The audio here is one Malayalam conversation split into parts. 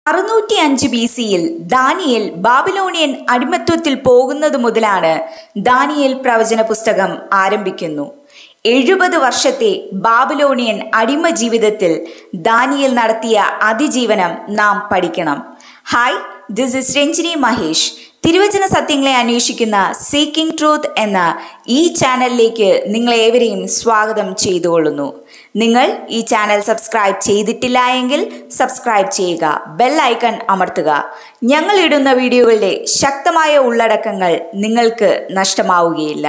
അറുന്നൂറ്റി അഞ്ച് ബി സിയിൽ ദാനിയേൽ ബാബിലോണിയൻ അടിമത്വത്തിൽ പോകുന്നത് മുതലാണ് ദാനിയേൽ പ്രവചന പുസ്തകം ആരംഭിക്കുന്നു എഴുപത് വർഷത്തെ ബാബിലോണിയൻ അടിമ ജീവിതത്തിൽ ദാനിയേൽ നടത്തിയ അതിജീവനം നാം പഠിക്കണം hi this is Ranjini Mahesh തിരുവചന സത്യങ്ങളെ അന്വേഷിക്കുന്ന സീക്കിംഗ് ട്രൂത്ത് എന്ന ഈ ചാനലിലേക്ക് നിങ്ങളേവരെയും സ്വാഗതം ചെയ്തുകൊള്ളുന്നു നിങ്ങൾ ഈ ചാനൽ സബ്സ്ക്രൈബ് ചെയ്തിട്ടില്ല എങ്കിൽ സബ്സ്ക്രൈബ് ചെയ്യുക ബെൽ ഐക്കൺ അമർത്തുക ഞങ്ങൾ ഇടുന്ന വീഡിയോകളുടെ ശക്തമായ ഉള്ളടക്കങ്ങൾ നിങ്ങൾക്ക് നഷ്ടമാവുകയില്ല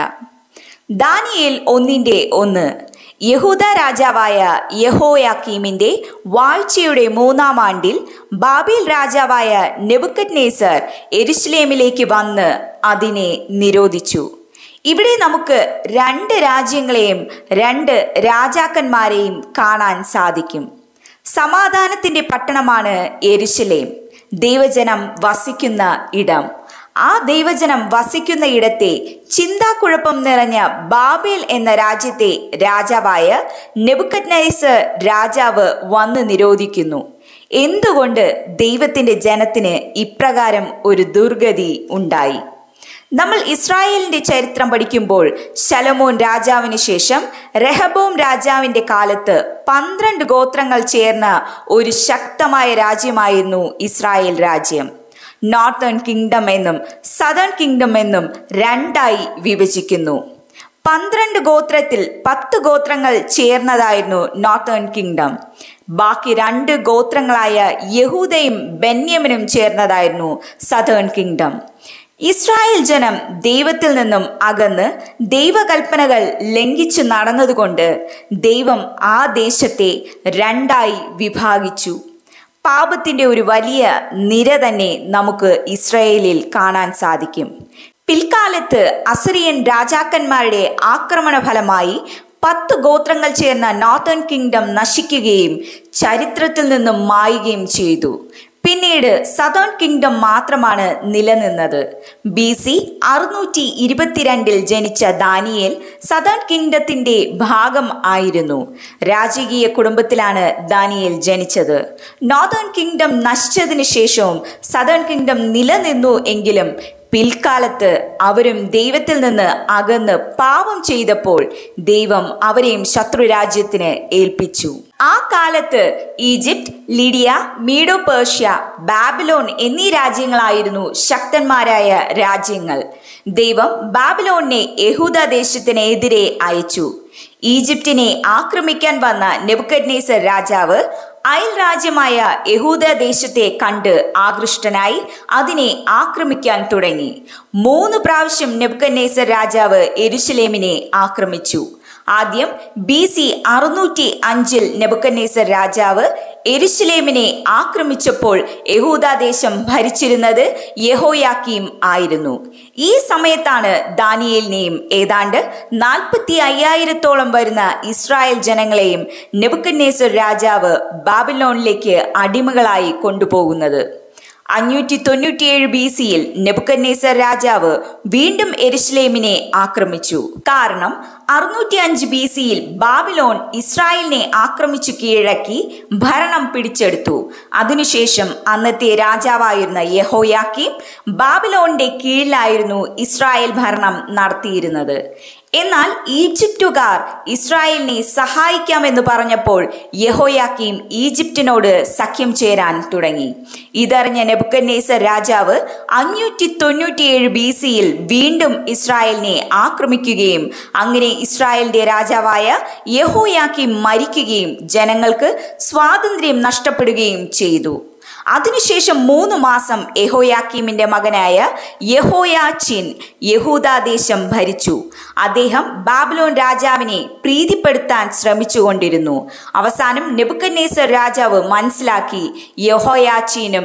ദാനിയേൽ ഒന്നിൻ്റെ ഒന്ന് യഹൂദ രാജാവായ യഹോയാക്കീമിന്റെ വാഴ്ചയുടെ മൂന്നാം ആണ്ടിൽ ബാബേൽ രാജാവായ നെബുക്കറ്റ് നേസർ എരുസലേമിലേക്ക് വന്ന് അതിനെ നിരോധിച്ചു ഇവിടെ നമുക്ക് രണ്ട് രാജ്യങ്ങളെയും രണ്ട് രാജാക്കന്മാരെയും കാണാൻ സാധിക്കും സമാധാനത്തിന്റെ പട്ടണമാണ് എരുശലേം ദൈവജനം വസിക്കുന്ന ഇടം ആ ദൈവജനം വസിക്കുന്ന ഇടത്തെ ചിന്താക്കുഴപ്പം നിറഞ്ഞ ബാബേൽ എന്ന രാജ്യത്തെ രാജാവായ നെബുക്കറ്റ്നൈസർ രാജാവ് വന്ന് നിരോധിക്കുന്നു എന്തുകൊണ്ട് ദൈവത്തിന്റെ ജനത്തിന് ഇപ്രകാരം ഒരു ദുർഗതി ഉണ്ടായി നമ്മൾ ഇസ്രായേലിന്റെ ചരിത്രം പഠിക്കുമ്പോൾ ശലമോൻ രാജാവിന് ശേഷം രഹബോം രാജാവിന്റെ കാലത്ത് പന്ത്രണ്ട് ഗോത്രങ്ങൾ ചേർന്ന ഒരു ശക്തമായ രാജ്യമായിരുന്നു ഇസ്രായേൽ രാജ്യം നോർത്തേൺ കിങ്ഡം എന്നും സദേൺ കിങ്ഡം എന്നും രണ്ടായി വിഭജിക്കുന്നു പന്ത്രണ്ട് ഗോത്രത്തിൽ പത്ത് ഗോത്രങ്ങൾ ചേർന്നതായിരുന്നു നോർത്തേൺ കിങ്ഡം ബാക്കി രണ്ട് ഗോത്രങ്ങളായ യഹൂദയും ബെന്യമിനും ചേർന്നതായിരുന്നു സദേൺ കിങ്ഡം ഇസ്രായേൽ ജനം ദൈവത്തിൽ നിന്നും അകന്ന് ദൈവകൽപ്പനകൾ ലംഘിച്ചു നടന്നതുകൊണ്ട് ദൈവം ആ ദേശത്തെ രണ്ടായി വിഭാഗിച്ചു പാപത്തിന്റെ ഒരു വലിയ നിര തന്നെ നമുക്ക് ഇസ്രയേലിൽ കാണാൻ സാധിക്കും പിൽക്കാലത്ത് അസറിയൻ രാജാക്കന്മാരുടെ ആക്രമണ ഫലമായി പത്ത് ഗോത്രങ്ങൾ ചേർന്ന നോർത്തേൺ കിങ്ഡം നശിക്കുകയും ചരിത്രത്തിൽ നിന്നും മായുകയും ചെയ്തു പിന്നീട് സദേൺ കിങ്ഡം മാത്രമാണ് നിലനിന്നത് ബി സി അറുന്നൂറ്റി ഇരുപത്തിരണ്ടിൽ ജനിച്ച ദാനിയേൽ സദേൺ കിങ്ഡത്തിന്റെ ഭാഗം ആയിരുന്നു രാജകീയ കുടുംബത്തിലാണ് ദാനിയേൽ ജനിച്ചത് നോർത്തേൺ കിങ്ഡം നശിച്ചതിന് ശേഷവും സദേൺ കിങ്ഡം നിലനിന്നു എങ്കിലും പിൽക്കാലത്ത് അവരും ദൈവത്തിൽ നിന്ന് അകന്ന് പാപം ചെയ്തപ്പോൾ ദൈവം അവരെയും ശത്രുരാജ്യത്തിന് ഏൽപ്പിച്ചു ആ കാലത്ത് ഈജിപ്റ്റ് ലിഡിയ മീഡോ പേർഷ്യ ബാബിലോൺ എന്നീ രാജ്യങ്ങളായിരുന്നു ശക്തന്മാരായ രാജ്യങ്ങൾ ദൈവം ബാബിലോണിനെ യഹൂദ ദേശത്തിനെതിരെ അയച്ചു ഈജിപ്തിനെ ആക്രമിക്കാൻ വന്ന നെബുക്കഡ്നേസർ രാജാവ് അയൽ രാജ്യമായ യഹൂദ ദേശത്തെ കണ്ട് ആകൃഷ്ടനായി അതിനെ ആക്രമിക്കാൻ തുടങ്ങി മൂന്ന് പ്രാവശ്യം നെബുക്കന്നേസർ രാജാവ് എരുശലേമിനെ ആക്രമിച്ചു ആദ്യം ബി സി അറുന്നൂറ്റി അഞ്ചിൽ നെബുക്കന്നേസർ രാജാവ് എരുശലേമിനെ ആക്രമിച്ചപ്പോൾ യഹൂദാദേശം ഭരിച്ചിരുന്നത് യഹോയാക്കീം ആയിരുന്നു ഈ സമയത്താണ് ദാനിയേലിനെയും ഏതാണ്ട് നാൽപ്പത്തി അയ്യായിരത്തോളം വരുന്ന ഇസ്രായേൽ ജനങ്ങളെയും നെബുക്കന്നേസർ രാജാവ് ബാബിലോണിലേക്ക് അടിമകളായി കൊണ്ടുപോകുന്നത് അഞ്ഞൂറ്റി തൊണ്ണൂറ്റിയേഴ് ബി സിയിൽ നെബുക്കന്നേസർ രാജാവ് വീണ്ടും എരുസലേമിനെ ആക്രമിച്ചു കാരണം അറുന്നൂറ്റി അഞ്ച് ബി സിയിൽ ബാബിലോൺ ഇസ്രായേലിനെ ആക്രമിച്ചു കീഴടക്കി ഭരണം പിടിച്ചെടുത്തു അതിനുശേഷം അന്നത്തെ രാജാവായിരുന്ന യഹോയാക്കിം ബാബിലോണിന്റെ കീഴിലായിരുന്നു ഇസ്രായേൽ ഭരണം നടത്തിയിരുന്നത് എന്നാൽ ഈജിപ്തുകാർ ഇസ്രായേലിനെ സഹായിക്കാമെന്ന് പറഞ്ഞപ്പോൾ യഹോയാക്കീം ഈജിപ്തിനോട് സഖ്യം ചേരാൻ തുടങ്ങി ഇതറിഞ്ഞ നെബുക്കന്നേസർ രാജാവ് അഞ്ഞൂറ്റി തൊണ്ണൂറ്റിയേഴ് ബി സിയിൽ വീണ്ടും ഇസ്രായേലിനെ ആക്രമിക്കുകയും അങ്ങനെ ഇസ്രായേലിന്റെ രാജാവായ യഹോയാക്കീം മരിക്കുകയും ജനങ്ങൾക്ക് സ്വാതന്ത്ര്യം നഷ്ടപ്പെടുകയും ചെയ്തു അതിനുശേഷം മൂന്ന് മാസം യഹോയാക്കീമിന്റെ മകനായ യഹോയാച്ചിൻ യഹൂദാദേശം ഭരിച്ചു അദ്ദേഹം ബാബിലോൺ രാജാവിനെ പ്രീതിപ്പെടുത്താൻ ശ്രമിച്ചുകൊണ്ടിരുന്നു അവസാനം നെബുക്കന്നേസർ രാജാവ് മനസ്സിലാക്കി യഹോയാച്ചീനും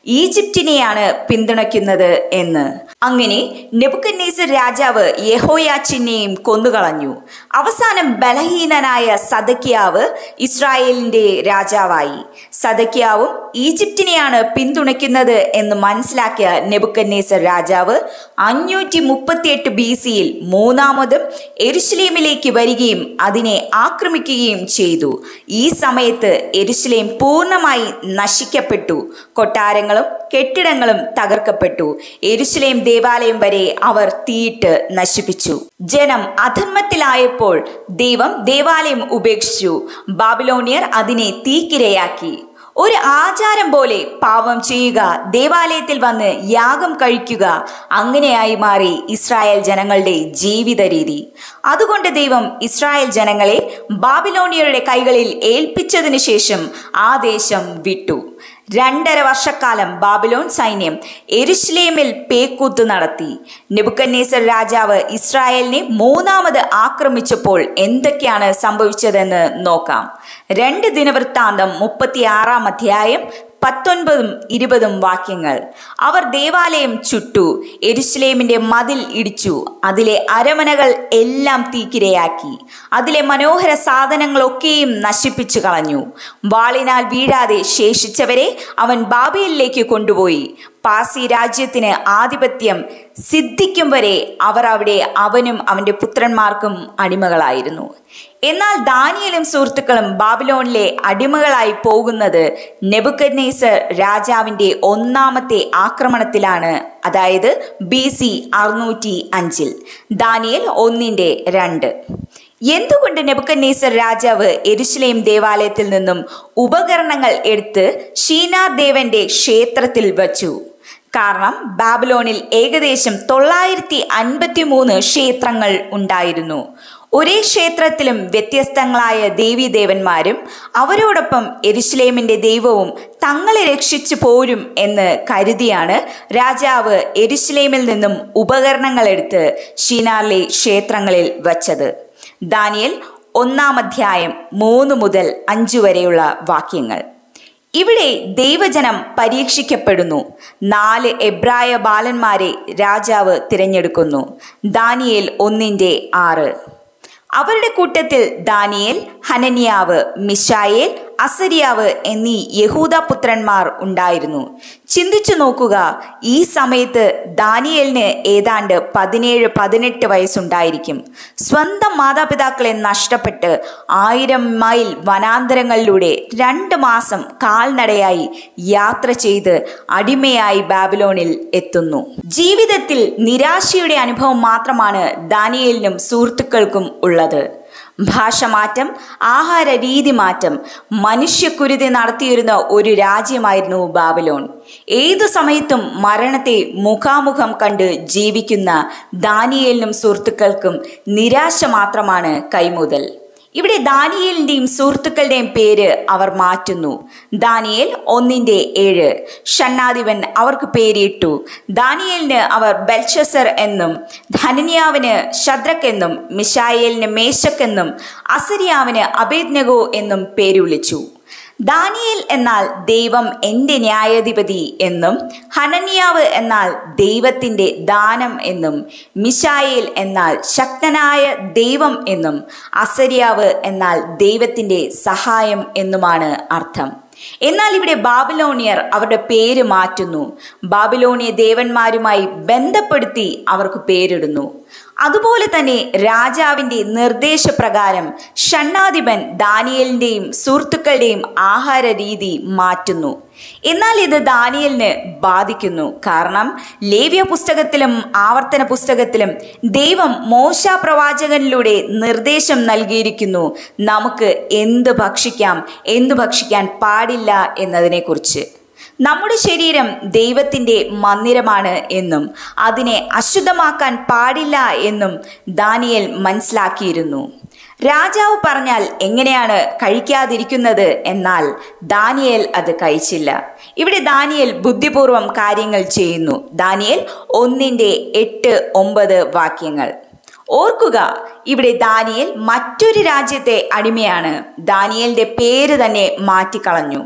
ഈജിപ്തിനെയാണ് പിന്തുണയ്ക്കുന്നത് എന്ന് അങ്ങനെ നെബുക്കന്നേസർ രാജാവ് യഹോയാച്ചിനെയും കൊന്നുകളഞ്ഞു അവസാനം ബലഹീനനായ സദക്കിയാവ് ഇസ്രായേലിന്റെ രാജാവായി സദക്കിയാവും ഈജിപ്തിനെയാണ് പിന്തുണയ്ക്കുന്നത് എന്ന് മനസ്സിലാക്കിയ നെബുക്കന്നേസർ രാജാവ് അഞ്ഞൂറ്റി മുപ്പത്തിയെട്ട് ബി സിയിൽ മൂന്നാമതും എരുഷലേമിലേക്ക് വരികയും അതിനെ ആക്രമിക്കുകയും ചെയ്തു ഈ സമയത്ത് എരുഷലേം പൂർണ്ണമായി നശിക്കപ്പെട്ടു കൊട്ടാരങ്ങളും കെട്ടിടങ്ങളും തകർക്കപ്പെട്ടു എരുഷലേം ദേവാലയം വരെ അവർ തീയിട്ട് നശിപ്പിച്ചു ജനം അധർമ്മത്തിലായപ്പോൾ ദൈവം ദേവാലയം ഉപേക്ഷിച്ചു ബാബിലോണിയർ അതിനെ തീക്കിരയാക്കി ഒരു ആചാരം പോലെ പാപം ചെയ്യുക ദേവാലയത്തിൽ വന്ന് യാഗം കഴിക്കുക അങ്ങനെയായി മാറി ഇസ്രായേൽ ജനങ്ങളുടെ ജീവിത രീതി അതുകൊണ്ട് ദൈവം ഇസ്രായേൽ ജനങ്ങളെ ബാബിലോണിയരുടെ കൈകളിൽ ഏൽപ്പിച്ചതിനു ശേഷം ആ ദേശം വിട്ടു രണ്ടര വർഷക്കാലം ബാബിലോൺ സൈന്യം എരുഷ്ലേമിൽ പേക്കൂത്ത് നടത്തി നെബുക്കന്നേസർ രാജാവ് ഇസ്രായേലിനെ മൂന്നാമത് ആക്രമിച്ചപ്പോൾ എന്തൊക്കെയാണ് സംഭവിച്ചതെന്ന് നോക്കാം രണ്ട് ദിനവൃത്താന്തം മുപ്പത്തിയാറാം അധ്യായം പത്തൊൻപതും ഇരുപതും വാക്യങ്ങൾ അവർ ദേവാലയം ചുട്ടു എരുസലേമിന്റെ മതിൽ ഇടിച്ചു അതിലെ അരമനകൾ എല്ലാം തീക്കിരയാക്കി അതിലെ മനോഹര സാധനങ്ങളൊക്കെയും നശിപ്പിച്ചു കളഞ്ഞു വാളിനാൽ വീഴാതെ ശേഷിച്ചവരെ അവൻ ബാബയിലേക്ക് കൊണ്ടുപോയി പാസി രാജ്യത്തിന് ആധിപത്യം സിദ്ധിക്കും വരെ അവർ അവിടെ അവനും അവന്റെ പുത്രന്മാർക്കും അടിമകളായിരുന്നു എന്നാൽ ദാനിയലും സുഹൃത്തുക്കളും ബാബിലോണിലെ അടിമകളായി പോകുന്നത് നെബുക്കദ്നേസർ രാജാവിന്റെ ഒന്നാമത്തെ ആക്രമണത്തിലാണ് അതായത് ബി സി അറുന്നൂറ്റി അഞ്ചിൽ ദാനിയൽ ഒന്നിന്റെ രണ്ട് എന്തുകൊണ്ട് നെബുക്കന്നേസർ രാജാവ് എരുശലേം ദേവാലയത്തിൽ നിന്നും ഉപകരണങ്ങൾ എടുത്ത് ഷീനാർ ദേവന്റെ ക്ഷേത്രത്തിൽ വച്ചു കാരണം ബാബിലോണിൽ ഏകദേശം തൊള്ളായിരത്തി അൻപത്തി മൂന്ന് ക്ഷേത്രങ്ങൾ ഉണ്ടായിരുന്നു ഒരേ ക്ഷേത്രത്തിലും വ്യത്യസ്തങ്ങളായ ദേവീദേവന്മാരും അവരോടൊപ്പം എരുശലേമിന്റെ ദൈവവും തങ്ങളെ രക്ഷിച്ചു പോരും എന്ന് കരുതിയാണ് രാജാവ് എരുശലേമിൽ നിന്നും ഉപകരണങ്ങൾ എടുത്ത് ഷീനാറിലെ ക്ഷേത്രങ്ങളിൽ വച്ചത് ദാനിയൽ ഒന്നാം അധ്യായം മൂന്ന് മുതൽ അഞ്ചു വരെയുള്ള വാക്യങ്ങൾ ഇവിടെ ദൈവജനം പരീക്ഷിക്കപ്പെടുന്നു നാല് എബ്രായ ബാലന്മാരെ രാജാവ് തിരഞ്ഞെടുക്കുന്നു ദാനിയേൽ ഒന്നിൻ്റെ ആറ് അവരുടെ കൂട്ടത്തിൽ ദാനിയേൽ ഹനനിയാവ് മിഷായേൽ അസരിയാവ് എന്നീ യഹൂദ പുത്രന്മാർ ഉണ്ടായിരുന്നു ചിന്തിച്ചു നോക്കുക ഈ സമയത്ത് ദാനിയേലിന് ഏതാണ്ട് പതിനേഴ് പതിനെട്ട് വയസ്സുണ്ടായിരിക്കും സ്വന്തം മാതാപിതാക്കളെ നഷ്ടപ്പെട്ട് ആയിരം മൈൽ വനാന്തരങ്ങളിലൂടെ രണ്ട് മാസം കാൽനടയായി യാത്ര ചെയ്ത് അടിമയായി ബാബിലോണിൽ എത്തുന്നു ജീവിതത്തിൽ നിരാശയുടെ അനുഭവം മാത്രമാണ് ദാനിയേലിനും സുഹൃത്തുക്കൾക്കും ഉള്ളത് ഭാഷമാറ്റം ആഹാര രീതി മാറ്റം മനുഷ്യക്കുരുതി നടത്തിയിരുന്ന ഒരു രാജ്യമായിരുന്നു ബാബിലോൺ ഏതു സമയത്തും മരണത്തെ മുഖാമുഖം കണ്ട് ജീവിക്കുന്ന ദാനിയേലിനും സുഹൃത്തുക്കൾക്കും നിരാശ മാത്രമാണ് കൈമുതൽ ഇവിടെ ദാനിയേലിന്റെയും സുഹൃത്തുക്കളുടെയും പേര് അവർ മാറ്റുന്നു ദാനിയേൽ ഒന്നിന്റെ ഏഴ് ഷണ്ണാധിപൻ അവർക്ക് പേരിട്ടു ദാനിയേലിന് അവർ ബെൽഷസർ എന്നും ധനന്യാവിന് ഷദ്രക് എന്നും മിഷായേലിന് മേശക് എന്നും അസരിയാവിന് അബേദ്നഗോ എന്നും പേര് വിളിച്ചു ദാനിയേൽ എന്നാൽ ദൈവം എൻ്റെ ന്യായാധിപതി എന്നും ഹനന്യാവ് എന്നാൽ ദൈവത്തിൻ്റെ ദാനം എന്നും മിഷായേൽ എന്നാൽ ശക്തനായ ദൈവം എന്നും അസരിയാവ് എന്നാൽ ദൈവത്തിൻ്റെ സഹായം എന്നുമാണ് അർത്ഥം എന്നാൽ ഇവിടെ ബാബിലോണിയർ അവരുടെ പേര് മാറ്റുന്നു ബാബിലോണിയ ദേവന്മാരുമായി ബന്ധപ്പെടുത്തി അവർക്ക് പേരിടുന്നു അതുപോലെ തന്നെ രാജാവിന്റെ നിർദ്ദേശപ്രകാരം ഷണ്ണാധിപൻ ദാനിയലിന്റെയും സുഹൃത്തുക്കളുടെയും ആഹാര രീതി മാറ്റുന്നു എന്നാൽ ഇത് ദാനിയലിന് ബാധിക്കുന്നു കാരണം ലേവ്യ പുസ്തകത്തിലും ആവർത്തന പുസ്തകത്തിലും ദൈവം മോശ പ്രവാചകനിലൂടെ നിർദ്ദേശം നൽകിയിരിക്കുന്നു നമുക്ക് എന്ത് ഭക്ഷിക്കാം എന്ത് ഭക്ഷിക്കാൻ പാടില്ല എന്നതിനെക്കുറിച്ച് നമ്മുടെ ശരീരം ദൈവത്തിൻ്റെ മന്ദിരമാണ് എന്നും അതിനെ അശുദ്ധമാക്കാൻ പാടില്ല എന്നും ദാനിയൽ മനസ്സിലാക്കിയിരുന്നു രാജാവ് പറഞ്ഞാൽ എങ്ങനെയാണ് കഴിക്കാതിരിക്കുന്നത് എന്നാൽ ദാനിയേൽ അത് കഴിച്ചില്ല ഇവിടെ ദാനിയേൽ ബുദ്ധിപൂർവം കാര്യങ്ങൾ ചെയ്യുന്നു ദാനിയേൽ ഒന്നിൻ്റെ എട്ട് ഒമ്പത് വാക്യങ്ങൾ ഓർക്കുക ഇവിടെ ദാനിയേൽ മറ്റൊരു രാജ്യത്തെ അടിമയാണ് ദാനിയേലിന്റെ പേര് തന്നെ മാറ്റിക്കളഞ്ഞു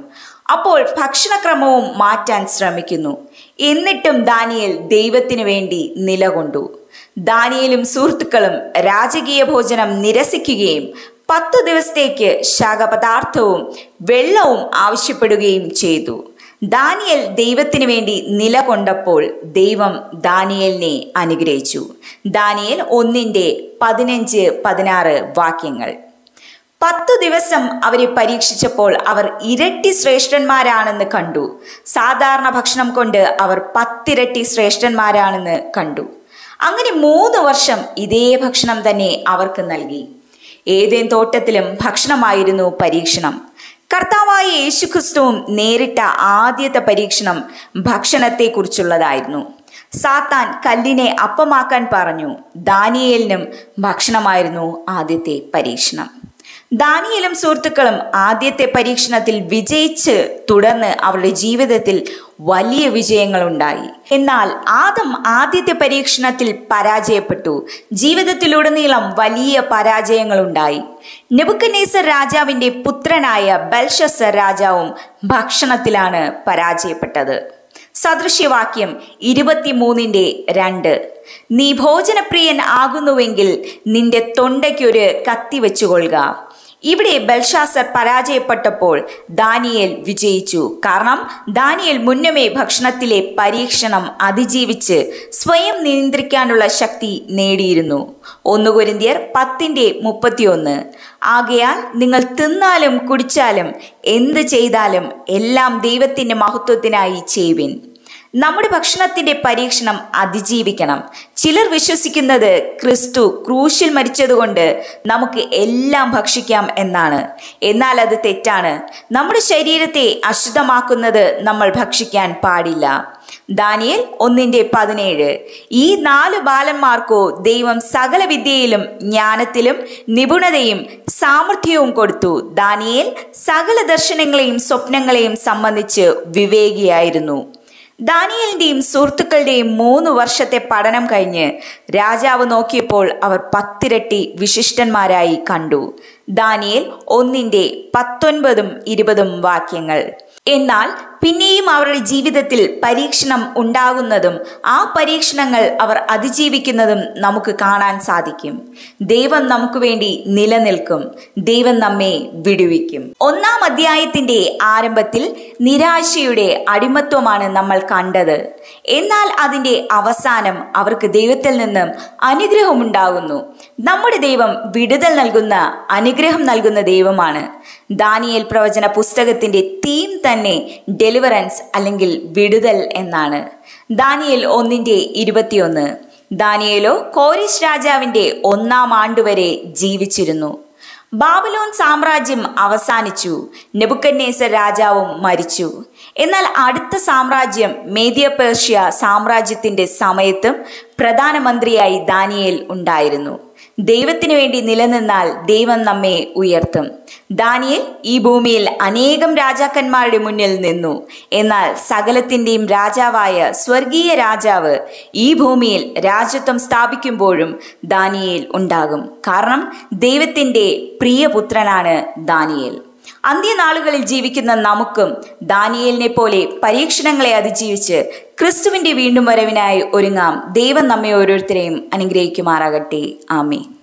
അപ്പോൾ ഭക്ഷണക്രമവും മാറ്റാൻ ശ്രമിക്കുന്നു എന്നിട്ടും ദാനിയേൽ ദൈവത്തിനു വേണ്ടി നിലകൊണ്ടു ദാനിയേലും സുഹൃത്തുക്കളും രാജകീയ ഭോജനം നിരസിക്കുകയും പത്തു ദിവസത്തേക്ക് ശാഖപദാർത്ഥവും വെള്ളവും ആവശ്യപ്പെടുകയും ചെയ്തു ദാനിയൽ ദൈവത്തിന് വേണ്ടി നിലകൊണ്ടപ്പോൾ ദൈവം ദാനിയലിനെ അനുഗ്രഹിച്ചു ദാനിയൽ ഒന്നിൻ്റെ പതിനഞ്ച് പതിനാറ് വാക്യങ്ങൾ പത്തു ദിവസം അവരെ പരീക്ഷിച്ചപ്പോൾ അവർ ഇരട്ടി ശ്രേഷ്ഠന്മാരാണെന്ന് കണ്ടു സാധാരണ ഭക്ഷണം കൊണ്ട് അവർ പത്തിരട്ടി ശ്രേഷ്ഠന്മാരാണെന്ന് കണ്ടു അങ്ങനെ മൂന്ന് വർഷം ഇതേ ഭക്ഷണം തന്നെ അവർക്ക് നൽകി ഏതേൻ തോട്ടത്തിലും ഭക്ഷണമായിരുന്നു പരീക്ഷണം കർത്താവായ യേശുക്രിസ്തുവും നേരിട്ട ആദ്യത്തെ പരീക്ഷണം ഭക്ഷണത്തെക്കുറിച്ചുള്ളതായിരുന്നു സാത്താൻ കല്ലിനെ അപ്പമാക്കാൻ പറഞ്ഞു ദാനിയേലിനും ഭക്ഷണമായിരുന്നു ആദ്യത്തെ പരീക്ഷണം ദാനിയലും സുഹൃത്തുക്കളും ആദ്യത്തെ പരീക്ഷണത്തിൽ വിജയിച്ച് തുടർന്ന് അവരുടെ ജീവിതത്തിൽ വലിയ വിജയങ്ങളുണ്ടായി എന്നാൽ ആദം ആദ്യത്തെ പരീക്ഷണത്തിൽ പരാജയപ്പെട്ടു ജീവിതത്തിലുടനീളം വലിയ പരാജയങ്ങളുണ്ടായി നെബുക്കനേസർ രാജാവിന്റെ പുത്രനായ ബൽഷസർ രാജാവും ഭക്ഷണത്തിലാണ് പരാജയപ്പെട്ടത് സദൃശ്യവാക്യം ഇരുപത്തിമൂന്നിന്റെ രണ്ട് നീ ഭോജനപ്രിയൻ ആകുന്നുവെങ്കിൽ നിന്റെ തൊണ്ടയ്ക്കൊരു കത്തി വെച്ചുകൊള്ളുക ഇവിടെ ബൽഷാസർ പരാജയപ്പെട്ടപ്പോൾ ദാനിയേൽ വിജയിച്ചു കാരണം ദാനിയേൽ മുന്നമേ ഭക്ഷണത്തിലെ പരീക്ഷണം അതിജീവിച്ച് സ്വയം നിയന്ത്രിക്കാനുള്ള ശക്തി നേടിയിരുന്നു ഒന്ന് കൊരിന്തിയർ പത്തിന്റെ മുപ്പത്തിയൊന്ന് ആകയാൽ നിങ്ങൾ തിന്നാലും കുടിച്ചാലും എന്ത് ചെയ്താലും എല്ലാം ദൈവത്തിന്റെ മഹത്വത്തിനായി ചെയ്യുവിൻ നമ്മുടെ ഭക്ഷണത്തിന്റെ പരീക്ഷണം അതിജീവിക്കണം ചിലർ വിശ്വസിക്കുന്നത് ക്രിസ്തു ക്രൂശിൽ മരിച്ചതുകൊണ്ട് നമുക്ക് എല്ലാം ഭക്ഷിക്കാം എന്നാണ് എന്നാൽ അത് തെറ്റാണ് നമ്മുടെ ശരീരത്തെ അശുദ്ധമാക്കുന്നത് നമ്മൾ ഭക്ഷിക്കാൻ പാടില്ല ദാനിയൽ ഒന്നിന്റെ പതിനേഴ് ഈ നാല് ബാലന്മാർക്കോ ദൈവം സകല വിദ്യയിലും ജ്ഞാനത്തിലും നിപുണതയും സാമർഥ്യവും കൊടുത്തു ദാനിയേൽ സകല ദർശനങ്ങളെയും സ്വപ്നങ്ങളെയും സംബന്ധിച്ച് വിവേകിയായിരുന്നു ദാനിയലിന്റെയും സുഹൃത്തുക്കളുടെയും മൂന്ന് വർഷത്തെ പഠനം കഴിഞ്ഞ് രാജാവ് നോക്കിയപ്പോൾ അവർ പത്തിരട്ടി വിശിഷ്ടന്മാരായി കണ്ടു ദാനിയേൽ ഒന്നിന്റെ പത്തൊൻപതും ഇരുപതും വാക്യങ്ങൾ എന്നാൽ പിന്നെയും അവരുടെ ജീവിതത്തിൽ പരീക്ഷണം ഉണ്ടാകുന്നതും ആ പരീക്ഷണങ്ങൾ അവർ അതിജീവിക്കുന്നതും നമുക്ക് കാണാൻ സാധിക്കും ദൈവം നമുക്ക് വേണ്ടി നിലനിൽക്കും ദൈവം നമ്മെ വിടുവിക്കും ഒന്നാം അധ്യായത്തിന്റെ ആരംഭത്തിൽ നിരാശയുടെ അടിമത്വമാണ് നമ്മൾ കണ്ടത് എന്നാൽ അതിന്റെ അവസാനം അവർക്ക് ദൈവത്തിൽ നിന്നും അനുഗ്രഹമുണ്ടാകുന്നു നമ്മുടെ ദൈവം വിടുതൽ നൽകുന്ന അനുഗ്രഹം നൽകുന്ന ദൈവമാണ് ദാനിയേൽ പ്രവചന പുസ്തകത്തിന്റെ തീം തന്നെ ഡെലിവറൻസ് അല്ലെങ്കിൽ വിടുതൽ എന്നാണ് ദാനിയേൽ ഒന്നിന്റെ ഇരുപത്തിയൊന്ന് ദാനിയേലോ കോരിസ് രാജാവിന്റെ ഒന്നാം ആണ്ടുവരെ ജീവിച്ചിരുന്നു ബാബിലോൺ സാമ്രാജ്യം അവസാനിച്ചു നെബുക്കന്നേസർ രാജാവും മരിച്ചു എന്നാൽ അടുത്ത സാമ്രാജ്യം മേദ്യ പേർഷ്യ സാമ്രാജ്യത്തിന്റെ സമയത്തും പ്രധാനമന്ത്രിയായി ദാനിയേൽ ഉണ്ടായിരുന്നു ദൈവത്തിനു വേണ്ടി നിലനിന്നാൽ ദൈവം നമ്മെ ഉയർത്തും ദാനിയേൽ ഈ ഭൂമിയിൽ അനേകം രാജാക്കന്മാരുടെ മുന്നിൽ നിന്നു എന്നാൽ സകലത്തിന്റെയും രാജാവായ സ്വർഗീയ രാജാവ് ഈ ഭൂമിയിൽ രാജ്യത്വം സ്ഥാപിക്കുമ്പോഴും ദാനിയേൽ ഉണ്ടാകും കാരണം ദൈവത്തിന്റെ പ്രിയപുത്രനാണ് ദാനിയേൽ അന്ത്യനാളുകളിൽ ജീവിക്കുന്ന നമുക്കും ദാനിയേലിനെ പോലെ പരീക്ഷണങ്ങളെ അതിജീവിച്ച് ക്രിസ്തുവിന്റെ വീണ്ടും വരവിനായി ഒരുങ്ങാം ദൈവം നമ്മെ ഓരോരുത്തരെയും അനുഗ്രഹിക്കുമാറാകട്ടെ ആമേ